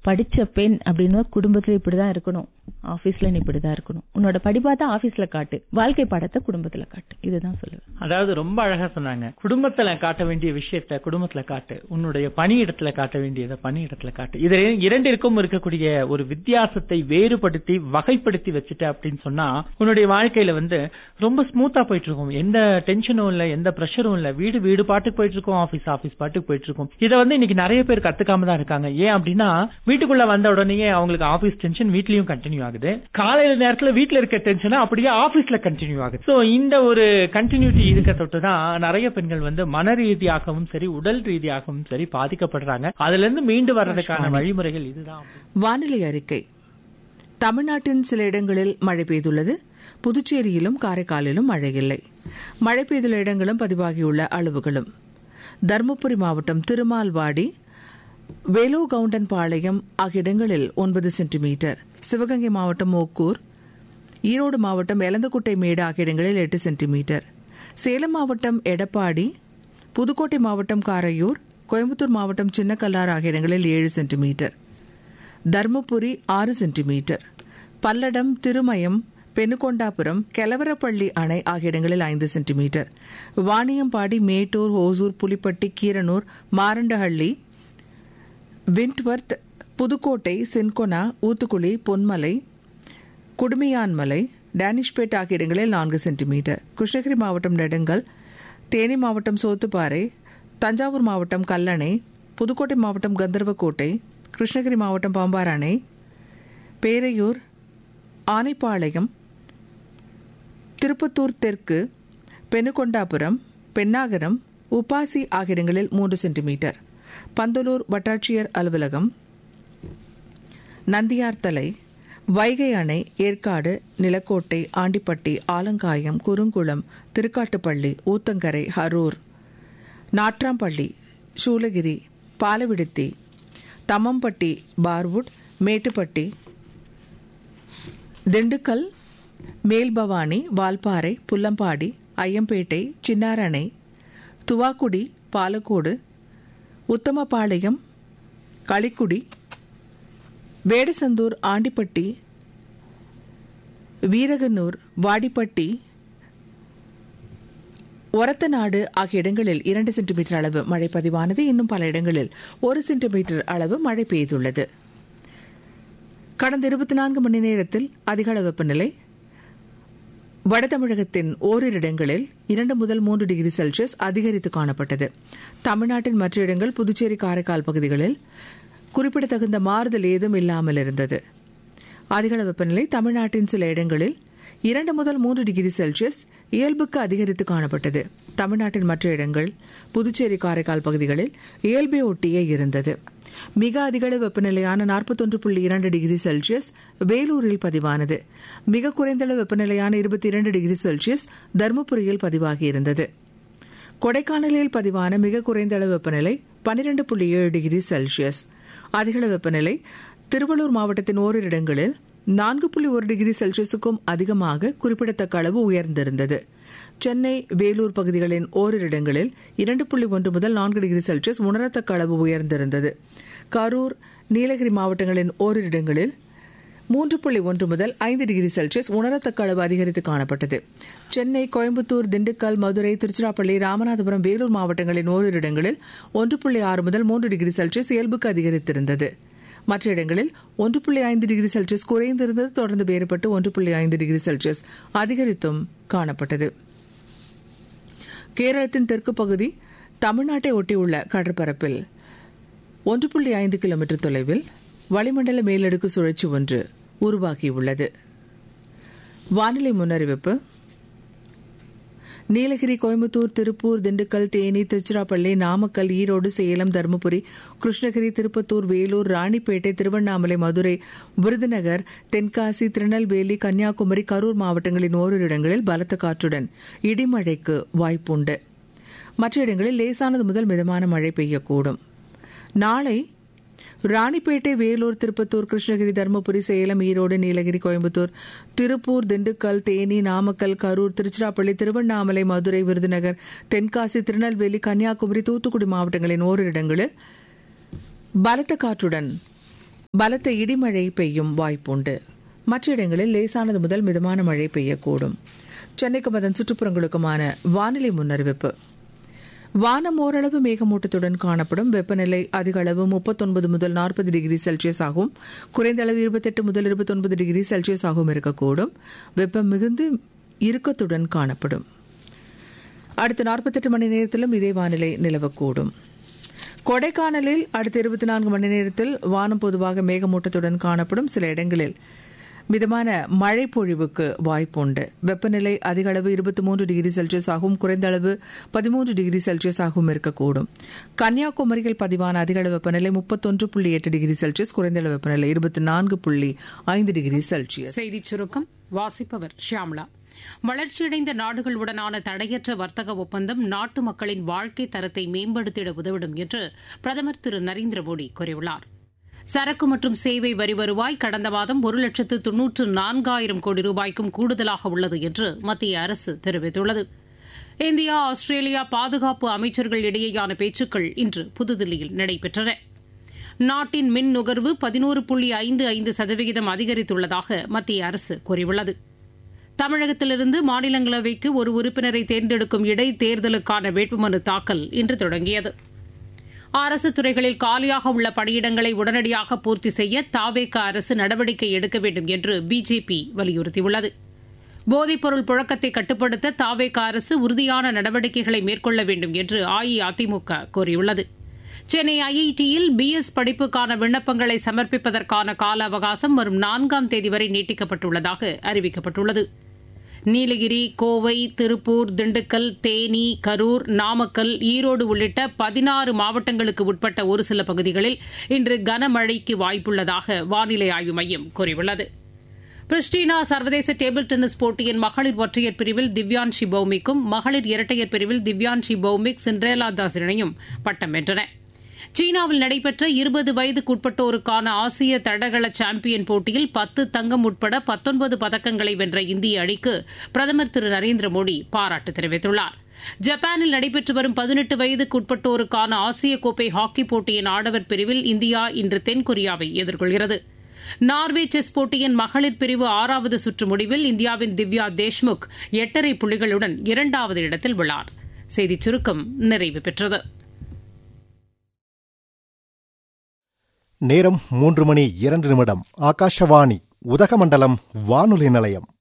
படிச்ச பெண் அப்படின்னு குடும்பத்துல இப்படிதான் இருக்கணும் ஆபீஸ்ல நீ இப்படிதான் இருக்கணும் உன்னோட படிப்பாத்த ஆபீஸ்ல காட்டு வாழ்க்கை பாடத்தை குடும்பத்துல காட்டு இதுதான் சொல்லுவேன் அதாவது ரொம்ப அழகா சொன்னாங்க குடும்பத்துல காட்ட வேண்டிய விஷயத்த குடும்பத்துல காட்டு உன்னுடைய பணியிடத்துல காட்ட வேண்டியதை பணியிடத்துல காட்டு இது இரண்டிற்கும் இருக்கக்கூடிய ஒரு வித்தியாசத்தை வேறுபடுத்தி வகைப்படுத்தி வச்சுட்ட அப்படின்னு சொன்னா உன்னுடைய வாழ்க்கையில வந்து ரொம்ப ஸ்மூத்தா போயிட்டு இருக்கும் எந்த டென்ஷனும் இல்ல எந்த பிரஷரும் இல்ல வீடு வீடு பாட்டுக்கு போயிட்டு இருக்கும் ஆபீஸ் ஆபீஸ் பாட்டுக்கு போயிட்டு இருக்கும் இதை வந்து இன்னைக்கு நிறைய பேர் கத்துக்காம தான் இருக்காங்க ஏன் அப்படின்னா வீட்டுக்குள்ள வந்த உடனே அவங்களுக்கு ஆபீஸ் டென்ஷன் வீட்லயும் கண்டினியூ ஆகுது காலையில நேரத்துல வீட்ல இருக்க டென்ஷன் அப்படியே ஆபீஸ்ல கண்டினியூ ஆகுது சோ இந்த ஒரு கண்டினியூட்டி இருக்க தொட்டு தான் நிறைய பெண்கள் வந்து மன ரீதியாகவும் சரி உடல் ரீதியாகவும் சரி பாதிக்கப்படுறாங்க அதுல இருந்து மீண்டு வர்றதுக்கான வழிமுறைகள் இதுதான் வானிலை அறிக்கை தமிழ்நாட்டின் சில இடங்களில் மழை பெய்துள்ளது புதுச்சேரியிலும் காரைக்காலிலும் மழை இல்லை மழை பெய்துள்ள இடங்களும் பதிவாகியுள்ள அளவுகளும் தருமபுரி மாவட்டம் திருமால்வாடி வேலோகவுண்டன் பாளையம் ஆகிய இடங்களில் ஒன்பது சென்டிமீட்டர் சிவகங்கை மாவட்டம் ஓக்கூர் ஈரோடு மாவட்டம் எலந்தக்குட்டை மேடு ஆகிய இடங்களில் எட்டு சென்டிமீட்டர் சேலம் மாவட்டம் எடப்பாடி புதுக்கோட்டை மாவட்டம் காரையூர் கோயம்புத்தூர் மாவட்டம் சின்னக்கல்லார் ஆகிய இடங்களில் ஏழு சென்டிமீட்டர் தர்மபுரி ஆறு சென்டிமீட்டர் பல்லடம் திருமயம் பெனுகொண்டாபுரம் கெலவரப்பள்ளி அணை ஆகிய இடங்களில் ஐந்து centimetre Vaniyambadi Mettur Hosur Pulipatti Keeranur Marandahalli Windworth Pudukkottai Cinchona Oothukuli Ponmalai Kudumiyanmalai Danishpet ஆகிய இடங்களில் நான்கு சென்டிமீட்டர் கிருஷ்ணகிரி மாவட்டம் நெடுங்கல் தேனி மாவட்டம் சோத்துப்பாறை தஞ்சாவூர் மாவட்டம் கல்லணை புதுக்கோட்டை மாவட்டம் கந்தர்வக்கோட்டை கிருஷ்ணகிரி மாவட்டம் பாம்பார் அணை பேரையூர் ஆனைப்பாளையம் திருப்பத்தூர் தெற்கு பெனுகொண்டாபுரம் பெண்ணாகரம் உப்பாசி ஆகிய இடங்களில் மூன்று சென்டிமீட்டர் பந்தலூர் வட்டாட்சியர் அலுவலகம் நந்தியார்த்தலை வைகை அணை ஏற்காடு நிலக்கோட்டை ஆண்டிப்பட்டி ஆலங்காயம் குறுங்குளம் திருக்காட்டுப்பள்ளி ஊத்தங்கரை ஹரூர் நாட்ராம்பள்ளி சூலகிரி பாலவிடுத்தி தம்மம்பட்டி பார்வுட் மேட்டுப்பட்டி திண்டுக்கல் மேல்பவானி வால்பாறை புல்லம்பாடி ஐயம்பேட்டை சின்னாரணை துவாக்குடி பாலக்கோடு உத்தமபாளையம் களிக்குடி வேடசந்தூர் ஆண்டிப்பட்டி வீரகனூர் வாடிப்பட்டி ஒரத்தநாடு ஆகிய இடங்களில் இரண்டு சென்டிமீட்டர் அளவு மழை பதிவானது இன்னும் பல இடங்களில் ஒரு சென்டிமீட்டர் அளவு மழை பெய்துள்ளது கடந்த இருபத்தி நான்கு மணி நேரத்தில் அதிகள வெப்பநிலை வட தமிழகத்தின் ஓரிரு இடங்களில் இரண்டு முதல் மூன்று டிகிரி செல்சியஸ் அதிகரித்து காணப்பட்டது தமிழ்நாட்டின் மற்ற இடங்கள் புதுச்சேரி காரைக்கால் பகுதிகளில் குறிப்பிடத்தகுந்த மாறுதல் ஏதும் இல்லாமல் இருந்தது அதிகள வெப்பநிலை தமிழ்நாட்டின் சில இடங்களில் இரண்டு முதல் மூன்று டிகிரி செல்சியஸ் இயல்புக்கு அதிகரித்து காணப்பட்டது தமிழ்நாட்டின் மற்ற இடங்கள் புதுச்சேரி காரைக்கால் பகுதிகளில் இயல்பை ஒட்டியே இருந்தது மிக அதிகளவு வெப்பநிலையான நாற்பத்தொன்று புள்ளி இரண்டு டிகிரி செல்சியஸ் வேலூரில் பதிவானது மிக குறைந்தளவு வெப்பநிலையான இருபத்தி இரண்டு டிகிரி செல்சியஸ் தருமபுரியில் பதிவாகியிருந்தது கொடைக்கானலில் பதிவான மிக குறைந்த அளவு வெப்பநிலை பனிரெண்டு புள்ளி ஏழு டிகிரி செல்சியஸ் அதிகளவு வெப்பநிலை திருவள்ளூர் மாவட்டத்தின் ஓரிரு இடங்களில் நான்கு புள்ளி ஒரு டிகிரி செல்சியஸுக்கும் அதிகமாக குறிப்பிடத்தக்க அளவு உயர்ந்திருந்தது சென்னை வேலூர் பகுதிகளின் ஓரிரு இடங்களில் இரண்டு புள்ளி ஒன்று முதல் நான்கு டிகிரி செல்சியஸ் உணரத்தக்க அளவு உயர்ந்திருந்தது கரூர் நீலகிரி மாவட்டங்களின் ஓரிரு இடங்களில் மூன்று புள்ளி ஒன்று முதல் ஐந்து டிகிரி செல்சியஸ் உணரத்தக்க அளவு அதிகரித்து காணப்பட்டது சென்னை கோயம்புத்தூர் திண்டுக்கல் மதுரை திருச்சிராப்பள்ளி ராமநாதபுரம் வேலூர் மாவட்டங்களின் ஓரிரு இடங்களில் ஒன்று புள்ளி ஆறு முதல் மூன்று டிகிரி செல்சியஸ் இயல்புக்கு அதிகரித்திருந்தது மற்ற இடங்களில் ஒன்று புள்ளி ஐந்து டிகிரி செல்சியஸ் குறைந்திருந்தது தொடர்ந்து வேறுபட்டு ஒன்று புள்ளி ஐந்து டிகிரி செல்சியஸ் அதிகரித்தும் காணப்பட்டது கேரளத்தின் தெற்கு பகுதி தமிழ்நாட்டை ஒட்டியுள்ள கடற்பரப்பில் ஒன்று புள்ளி ஐந்து கிலோமீட்டர் தொலைவில் வளிமண்டல மேலடுக்கு சுழற்சி ஒன்று உருவாகியுள்ளது வானிலை முன்னறிவிப்பு நீலகிரி கோயம்புத்தூர் திருப்பூர் திண்டுக்கல் தேனி திருச்சிராப்பள்ளி நாமக்கல் ஈரோடு சேலம் தருமபுரி கிருஷ்ணகிரி திருப்பத்தூர் வேலூர் ராணிப்பேட்டை திருவண்ணாமலை மதுரை விருதுநகர் தென்காசி திருநெல்வேலி கன்னியாகுமரி கரூர் மாவட்டங்களின் ஓரிரு இடங்களில் பலத்த காற்றுடன் இடிமழைக்கு வாய்ப்புண்டு மற்ற இடங்களில் லேசானது முதல் மிதமான மழை பெய்யக்கூடும் நாளை ராணிப்பேட்டை வேலூர் திருப்பத்தூர் கிருஷ்ணகிரி தருமபுரி சேலம் ஈரோடு நீலகிரி கோயம்புத்தூர் திருப்பூர் திண்டுக்கல் தேனி நாமக்கல் கரூர் திருச்சிராப்பள்ளி திருவண்ணாமலை மதுரை விருதுநகர் தென்காசி திருநெல்வேலி கன்னியாகுமரி தூத்துக்குடி மாவட்டங்களின் ஓரிரு இடங்களில் பலத்த காற்றுடன் பலத்த இடிமழை பெய்யும் வாய்ப்புண்டு மற்ற இடங்களில் லேசானது முதல் மிதமான மழை பெய்யக்கூடும் சென்னைக்கும் அதன் சுற்றுப்புறங்களுக்குமான வானிலை முன்னறிவிப்பு வானம் ஓரளவு மேகமூட்டத்துடன் காணப்படும் வெப்பநிலை அதிக அளவு முப்பத்தொன்பது முதல் நாற்பது டிகிரி செல்சியஸ் ஆகும் குறைந்த அளவு இருபத்தெட்டு முதல் இருபத்தொன்பது டிகிரி செல்சியஸ் ஆகவும் இருக்கக்கூடும் வெப்பம் மிகுந்து இறுக்கத்துடன் காணப்படும் அடுத்த நாற்பத்தெட்டு மணி நேரத்திலும் இதே வானிலை நிலவக்கூடும் கொடைக்கானலில் அடுத்த இருபத்தி நான்கு மணி நேரத்தில் வானம் பொதுவாக மேகமூட்டத்துடன் காணப்படும் சில இடங்களில் மிதமான மழை பொழிவுக்கு வாய்ப்புண்டு வெப்பநிலை அதிக அளவு இருபத்தி மூன்று டிகிரி செல்சியஸ் ஆகவும் குறைந்த அளவு பதிமூன்று டிகிரி செல்சியஸ் ஆகவும் இருக்கக்கூடும் கன்னியாகுமரியில் பதிவான அதிக அளவு வெப்பநிலை முப்பத்தொன்று புள்ளி எட்டு டிகிரி செல்சியஸ் குறைந்த அளவு வெப்பநிலை இருபத்தி நான்கு புள்ளி ஐந்து டிகிரி செல்சியஸ் செய்திச் சுருக்கம் வாசிப்பவர் ஷியாம்லா வளர்ச்சியடைந்த நாடுகளுடனான தடையற்ற வர்த்தக ஒப்பந்தம் நாட்டு மக்களின் வாழ்க்கை தரத்தை மேம்படுத்திட உதவிடும் என்று பிரதமர் திரு நரேந்திர மோடி கூறியுள்ளார் சரக்கு மற்றும் சேவை வரி வருவாய் கடந்த மாதம் ஒரு லட்சத்து தொன்னூற்று நான்காயிரம் கோடி ரூபாய்க்கும் கூடுதலாக உள்ளது என்று மத்திய அரசு தெரிவித்துள்ளது இந்தியா ஆஸ்திரேலியா பாதுகாப்பு அமைச்சர்கள் இடையேயான பேச்சுக்கள் இன்று புதுதில்லியில் நடைபெற்றன நாட்டின் மின் நுகர்வு பதினோரு புள்ளி ஐந்து ஐந்து சதவிகிதம் அதிகரித்துள்ளதாக மத்திய அரசு கூறியுள்ளது தமிழகத்திலிருந்து மாநிலங்களவைக்கு ஒரு உறுப்பினரை தேர்ந்தெடுக்கும் இடைத்தேர்தலுக்கான வேட்புமனு தாக்கல் இன்று தொடங்கியது அரசு துறைகளில் காலியாக உள்ள பணியிடங்களை உடனடியாக பூர்த்தி செய்ய தாவேக அரசு நடவடிக்கை எடுக்க வேண்டும் என்று பிஜேபி வலியுறுத்தியுள்ளது போதைப்பொருள் புழக்கத்தை கட்டுப்படுத்த தாவேக அரசு உறுதியான நடவடிக்கைகளை மேற்கொள்ள வேண்டும் என்று அஇஅதிமுக கூறியுள்ளது சென்னை ஐஐடியில் பிஎஸ் படிப்புக்கான விண்ணப்பங்களை சமர்ப்பிப்பதற்கான கால அவகாசம் வரும் நான்காம் தேதி வரை நீட்டிக்கப்பட்டுள்ளதாக அறிவிக்கப்பட்டுள்ளது நீலகிரி கோவை திருப்பூர் திண்டுக்கல் தேனி கரூர் நாமக்கல் ஈரோடு உள்ளிட்ட பதினாறு மாவட்டங்களுக்கு உட்பட்ட ஒரு சில பகுதிகளில் இன்று கனமழைக்கு வாய்ப்புள்ளதாக வானிலை ஆய்வு மையம் கூறியுள்ளது பிரிஸ்டினா சர்வதேச டேபிள் டென்னிஸ் போட்டியின் மகளிர் ஒற்றையர் பிரிவில் திவ்யான்ஷி பௌமிக்கும் மகளிர் இரட்டையர் பிரிவில் திவ்யான்ஷி பௌமிக் சிண்ட்ரேலா தாஸ் இணையும் பட்டம் வென்றன சீனாவில் நடைபெற்ற இருபது வயதுக்குட்பட்டோருக்கான ஆசிய தடகள சாம்பியன் போட்டியில் பத்து தங்கம் உட்பட பத்தொன்பது பதக்கங்களை வென்ற இந்திய அணிக்கு பிரதமர் திரு நரேந்திர மோடி பாராட்டு தெரிவித்துள்ளார் ஜப்பானில் நடைபெற்று வரும் பதினெட்டு வயதுக்குட்பட்டோருக்கான ஆசிய கோப்பை ஹாக்கி போட்டியின் ஆடவர் பிரிவில் இந்தியா இன்று தென்கொரியாவை எதிர்கொள்கிறது நார்வே செஸ் போட்டியின் மகளிர் பிரிவு ஆறாவது சுற்று முடிவில் இந்தியாவின் திவ்யா தேஷ்முக் எட்டரை புள்ளிகளுடன் இரண்டாவது இடத்தில் உள்ளார் செய்திச் சுருக்கம் நிறைவு பெற்றது நேரம் மூன்று மணி இரண்டு நிமிடம் ஆகாஷவாணி உதகமண்டலம் வானொலி நிலையம்